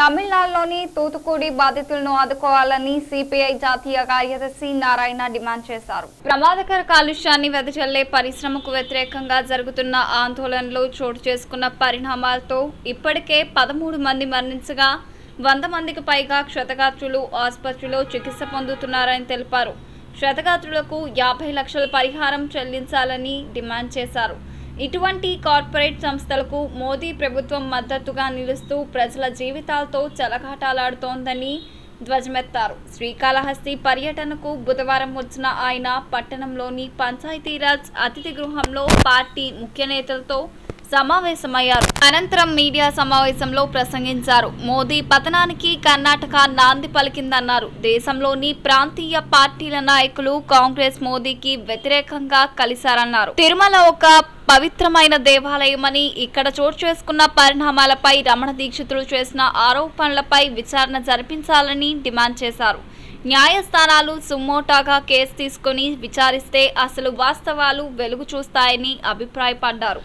తమిళనాడులోని తూతుకుడి బాధితులను ఆదుకోవాలని సిపిఐ జాతీయ కార్యదర్శి నారాయణ డిమాండ్ చేశారు ప్రమాదకర కాలుష్యాన్ని వెదజల్లే పరిశ్రమకు వ్యతిరేకంగా జరుగుతున్న ఆందోళనలు చోటు చేసుకున్న పరిణామాలతో ఇప్పటికే పదమూడు మంది మరణించగా వంద మందికి పైగా క్షతగాత్రులు ఆసుపత్రిలో చికిత్స పొందుతున్నారని తెలిపారు క్షతగాత్రులకు యాభై లక్షల పరిహారం చెల్లించాలని డిమాండ్ చేశారు ఇటువంటి కార్పొరేట్ సంస్థలకు మోదీ ప్రభుత్వం మద్దతుగా నిలుస్తూ ప్రజల జీవితాలతో చెలగాటాలాడుతోందని ధ్వజమెత్తారు శ్రీకాళహస్తి పర్యటనకు బుధవారం వచ్చిన ఆయన పట్టణంలోని పంచాయతీరాజ్ అతిథి గృహంలో పార్టీ ముఖ్య నేతలతో సమావేశమయ్యారు అనంతరం మీడియా సమావేశంలో ప్రసంగించారు మోదీ పతనానికి కర్ణాటక నాంది పలికిందన్నారు దేశంలోని ప్రాంతీయ పార్టీల నాయకులు కాంగ్రెస్ మోదీకి వ్యతిరేకంగా కలిశారన్నారు తిరుమల ఒక పవిత్రమైన దేవాలయమని ఇక్కడ చోటు చేసుకున్న పరిణామాలపై రమణ దీక్షితులు చేసిన ఆరోపణలపై విచారణ జరిపించాలని డిమాండ్ చేశారు న్యాయస్థానాలు సుమోటాగా కేసు తీసుకుని విచారిస్తే అసలు వాస్తవాలు వెలుగు చూస్తాయని అభిప్రాయపడ్డారు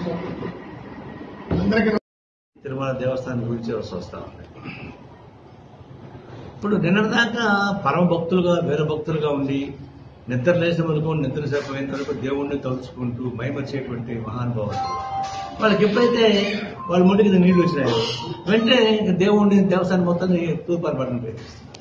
తిరుమల దేవస్థానం గురించి వస్తూ వస్తా ఉంది ఇప్పుడు నిన్నటిదాకా పరమ భక్తులుగా వేరే భక్తులుగా ఉండి నిద్ర లేచిన వరకు నిద్ర సేపైన వరకు దేవుణ్ణి తలుచుకుంటూ మైమర్చేటువంటి మహానుభావులు వాళ్ళకి ఎప్పుడైతే వాళ్ళ ముందుకి నీళ్లు వచ్చినాయో వెంటనే ఇంక దేవుణ్ణి దేవస్థానం మొత్తాన్ని తూర్పారపడడం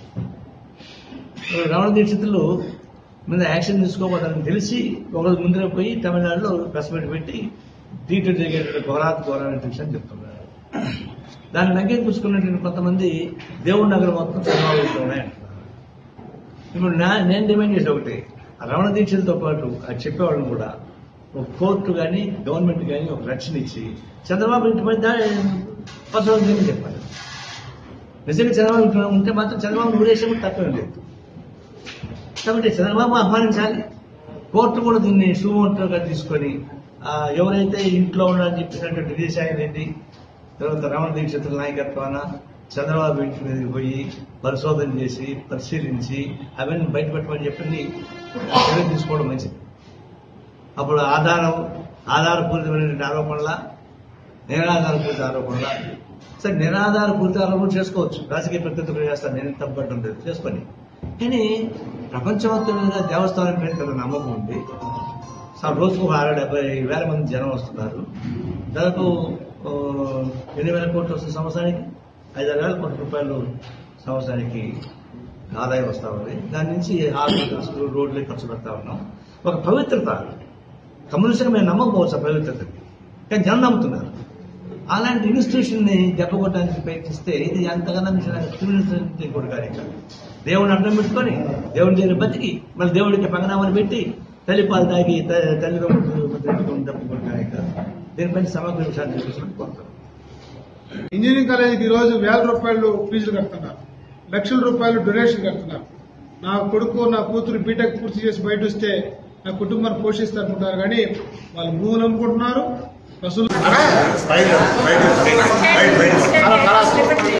రమణ దీక్షితులు మీద యాక్షన్ తీసుకోబోతారని తెలిసి ఒకరు ముందర పోయి తమిళనాడులో ప్రెస్ మీట్ పెట్టి దీంట్లో జరిగేటువంటి ఘోరాత్ ఘోరాన్ని అని చెప్తున్నారు దాన్ని నగ్గే చూసుకున్నటువంటి కొంతమంది దేవుడి నగరం మొత్తం చంద్రబాబులోనే అంటున్నారు ఇప్పుడు నా నేను డిమాండ్ చేసే ఒకటి ఆ రమణ దీక్షలతో పాటు అది చెప్పేవాళ్ళని కూడా ఒక కోర్టు కానీ గవర్నమెంట్ కానీ ఒక రక్షణ ఇచ్చి చంద్రబాబు ఇంటి మీద పసరం చెప్పాలి నిజంగా చంద్రబాబు ఇంట్లో ఉంటే మాత్రం చంద్రబాబు ఊరేసే కూడా తక్కువ లేదు కాబట్టి చంద్రబాబు ఆహ్వానించాలి కోర్టు కూడా దీన్ని సుమోటోగా తీసుకొని ఆ, ఎవరైతే ఇంట్లో ఉన్నారని చెప్పినటువంటి విదేశాంగ రెడ్డి తర్వాత రమణ దీక్షితుల నాయకత్వాన చంద్రబాబు ఇంటి మీదకి పోయి పరిశోధన చేసి పరిశీలించి అవన్నీ బయటపెట్టమని చెప్పింది చర్య తీసుకోవడం మంచిది అప్పుడు ఆధారం ఆధారపూరితమైనటువంటి ఆరోపణల నిరాధారపూరిత ఆరోపణల సరే నిరాధారపూరిత ఆరోపణలు చేసుకోవచ్చు రాజకీయ ప్రత్యర్థులు చేస్తారు నేను తప్పట్టడం లేదు చేసుకొని కానీ ప్రపంచవ్యాప్తంగా దేవస్థానం మీద కదా నమ్మకం ఉంది సా- రోజుకు ఒక అరవై డెబ్బై వేల మంది జనం వస్తున్నారు దాదాపు ఆ, ఎన్ని వేల కోట్లు వస్తుంది సంవత్సరానికి ఐదారు వేల కోట్ల రూపాయలు సంవత్సరానికి ఆదాయం వస్తా ఉంది దాని నుంచి హాస్పిటల్స్ రోడ్లు ఖర్చు పెడతా ఉన్నాం ఒక పవిత్రత కమ్యూనిస్ట్గా మేము నమ్మకపోవచ్చు ఆ పవిత్రతకి కానీ జనం నమ్ముతున్నారు అలాంటి ఇన్స్టిట్యూషన్ ని దెబ్బకొట్టడానికి ప్రయత్నిస్తే ఇది ఎంతగానో క్రిమినల్ కూడా కాదు కాదు దేవుడిని అడ్డం పెట్టుకొని దేవుడి దగ్గర బతికి మళ్ళీ దేవుడికి పంగనామని పెట్టి తల్లి పాలు తాగి త- తల్లిదండ్రులు దెబ్బకొట్టడానికి కాదు దీనిపైన సమగ్ర విషయాన్ని చూపించడం కోరుతాం ఇంజనీరింగ్ కాలేజీకి ఈ రోజు వేల రూపాయలు ఫీజులు కడుతున్నారు లక్షల రూపాయలు డొనేషన్ కడుతున్నారు నా కొడుకు నా కూతురు బీటెక్ పూర్తి చేసి బయట వస్తే నా కుటుంబాన్ని పోషిస్తారనుకుంటారు కానీ వాళ్ళు భూములు అమ్ముకుంటున్నారు వసూలు బయట బయట బయట బయట